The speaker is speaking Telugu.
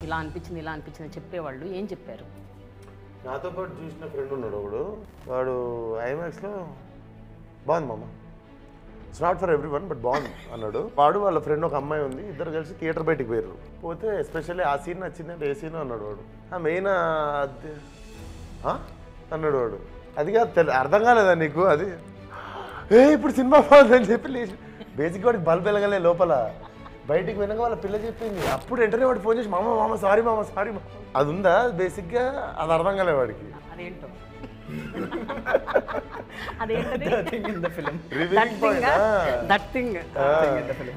ఇలా అనిపించింది ఇలా అనిపించింది చెప్పేవాళ్ళు ఏం చెప్పారు నాతో పాటు చూసిన ఫ్రెండ్ ఉన్నాడు ఒకడు వాడు ఐమాక్స్లో బాగుంది మామ it's not for everyone but బాగుంది అన్నాడు వాడు వాళ్ళ ఫ్రెండ్ ఒక అమ్మాయి ఉంది ఇద్దరు కలిసి థియేటర్ బయటికి పోయారు పోతే ఎస్పెషల్లీ ఆ సీన్ నచ్చిందంటే ఏ సీన్ అన్నాడు వాడు ఆ మెయిన్ అన్నాడు వాడు అది కాదు తెలు అర్థం కాలేదా నీకు అది ఏ ఇప్పుడు సినిమా బాగుందని చెప్పి లేచి బేసిక్ వాడికి బల్బ్ వెలగలే లోపల బయటికి వెనక వాళ్ళ పిల్ల చెప్పింది అప్పుడు వెంటనే వాడు ఫోన్ చేసి మామ మామ సారీ మామ సారీ మామ అది ఉందా బేసిక్గా అది అర్థం కాలే వాడికి అదేంటో అదేంటది in the film. That Revealing point, thing ah. That thing Thing in the film.